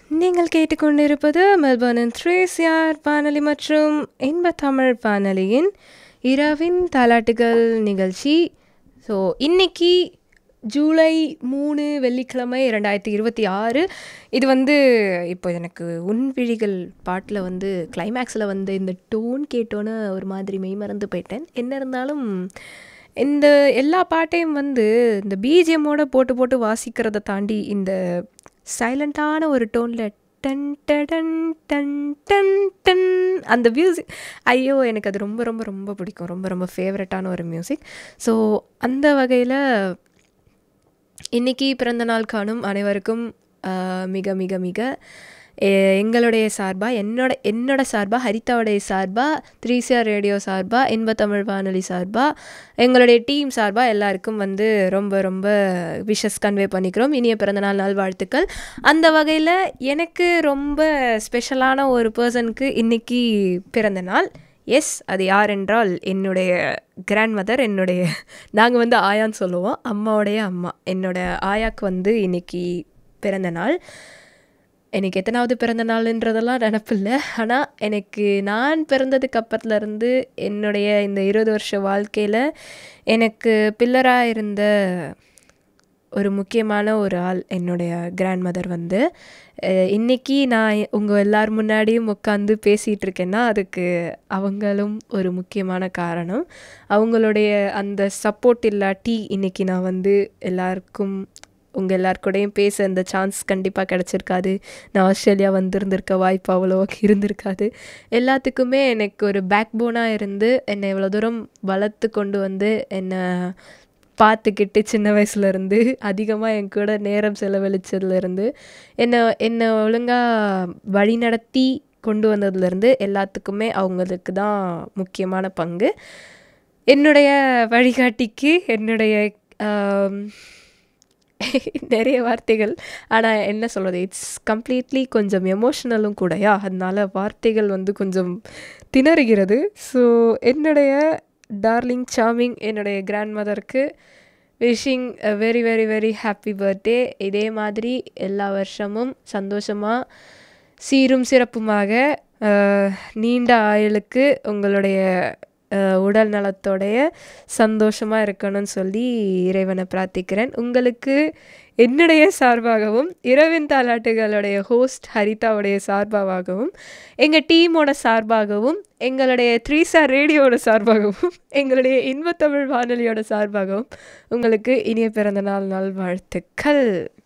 நீங்கள் கேட்டுக்கொண்டிருப்பது மெல்பர்னின் த்ரேசியார் வானொலி மற்றும் இன்ப தமிழ் வானொலியின் இரவின் தாலாட்டுகள் நிகழ்ச்சி ஸோ இன்னைக்கு ஜூலை மூணு வெள்ளிக்கிழமை ரெண்டாயிரத்தி இருபத்தி ஆறு இது வந்து இப்போ எனக்கு உன் விழிகள் பாட்டில் வந்து கிளைமேக்ஸில் வந்து இந்த டோன் கேட்டோன்னே ஒரு மாதிரி மெய் மறந்து போயிட்டேன் என்ன இருந்தாலும் இந்த எல்லா பாட்டையும் வந்து இந்த பிஜிஎம்மோட போட்டு போட்டு வாசிக்கிறத தாண்டி இந்த சைலண்ட்டான ஒரு டோனில் டன் டடன் டன் டன் டன் அந்த மியூசிக் ஐயோ எனக்கு அது ரொம்ப ரொம்ப ரொம்ப பிடிக்கும் ரொம்ப ரொம்ப ஃபேவரட்டான ஒரு மியூசிக் ஸோ அந்த வகையில் இன்றைக்கி பிறந்த நாள் காணும் அனைவருக்கும் ஆஹ், மிக மிக மிக எ- எங்களுடைய சார்பாக என்னோட என்னோட சார்பாக ஹரிதாவுடைய சார்பாக த்ரீ சிஆர் ரேடியோ சார்பாக இன்ப தமிழ் வானொலி சார்பாக எங்களுடைய டீம் சார்பாக எல்லாருக்கும் வந்து ரொம்ப ரொம்ப விஷஸ் கன்வே பண்ணிக்கிறோம் இனிய பிறந்தநாள் நல்வாழ்த்துக்கள் அந்த வகையில் எனக்கு ரொம்ப ஸ்பெஷலான ஒரு பர்சனுக்கு இன்னைக்கு பிறந்த நாள் எஸ் அது யார் என்றால் என்னுடைய கிராண்ட் மதர் என்னுடைய நாங்கள் வந்து ஆயான்னு சொல்லுவோம் அம்மாவுடைய அம்மா என்னோட ஆயாக்கு வந்து இன்னைக்கு பிறந்த நாள் எனக்கு எத்தனாவது பிறந்த நாளுன்றதெல்லாம் நினப்பில்ல ஆனால் எனக்கு நான் பிறந்ததுக்கு அப்புறத்துலேருந்து என்னுடைய இந்த இருபது வருஷ வாழ்க்கையில் எனக்கு பில்லராக இருந்த ஒரு முக்கியமான ஒரு ஆள் என்னுடைய கிராண்ட் மதர் வந்து அஹ், இன்னைக்கு நான் உங்கள் எல்லார் முன்னாடியும் உட்காந்து பேசிகிட்டு இருக்கேன்னா அதுக்கு அவங்களும் ஒரு முக்கியமான காரணம் அவங்களுடைய அந்த சப்போர்ட் இல்லாட்டி இன்னைக்கு நான் வந்து எல்லாருக்கும் உங்கள் எல்லாருக்கூடையும் பேச இந்த சான்ஸ் கண்டிப்பாக கிடச்சிருக்காது நான் ஆஸ்திரேலியா வந்திருந்திருக்க வாய்ப்பு அவ்வளோ இருந்திருக்காது எல்லாத்துக்குமே எனக்கு ஒரு பேக் போனாக இருந்து என்னை இவ்வளோ தூரம் வளர்த்து கொண்டு வந்து என்னை பார்த்துக்கிட்டு சின்ன வயசுலேருந்து அதிகமாக என் கூட நேரம் செலவழிச்சதுலேருந்து என்னை என்னை ஒழுங்காக வழி நடத்தி கொண்டு வந்ததுலேருந்து எல்லாத்துக்குமே அவங்களுக்கு தான் முக்கியமான பங்கு என்னுடைய வழிகாட்டிக்கு என்னுடைய ஆம், நிறைய வார்த்தைகள் ஆனால் என்ன சொல்கிறது இட்ஸ் கம்ப்ளீட்லி கொஞ்சம் எமோஷ்னலும் கூடயா அதனால வார்த்தைகள் வந்து கொஞ்சம் திணறுகிறது ஸோ என்னுடைய டார்லிங் சாமிங் என்னுடைய கிராண்ட் மதருக்கு wishing a very very very happy birthday இதே மாதிரி எல்லா வருஷமும் சந்தோஷமாக சீரும் சிறப்புமாக அஹ், நீண்ட ஆயுளுக்கு உங்களுடைய அஹ், உடல் நலத்தோடைய சந்தோஷமாக இருக்கணும்னு சொல்லி இறைவனை பிரார்த்திக்கிறேன் உங்களுக்கு என்னுடைய சார்பாகவும் இரவின் தாலாட்டுகளுடைய ஹோஸ்ட் ஹரிதாவுடைய சார்பாகவும் எங்கள் டீமோட சார்பாகவும் எங்களுடைய த்ரீ ஸ்டார் ரேடியோட சார்பாகவும் எங்களுடைய இன்பத்தமிழ் வானொலியோட சார்பாகவும் உங்களுக்கு இனிய பிறந்த நாள் நல்வாழ்த்துக்கள்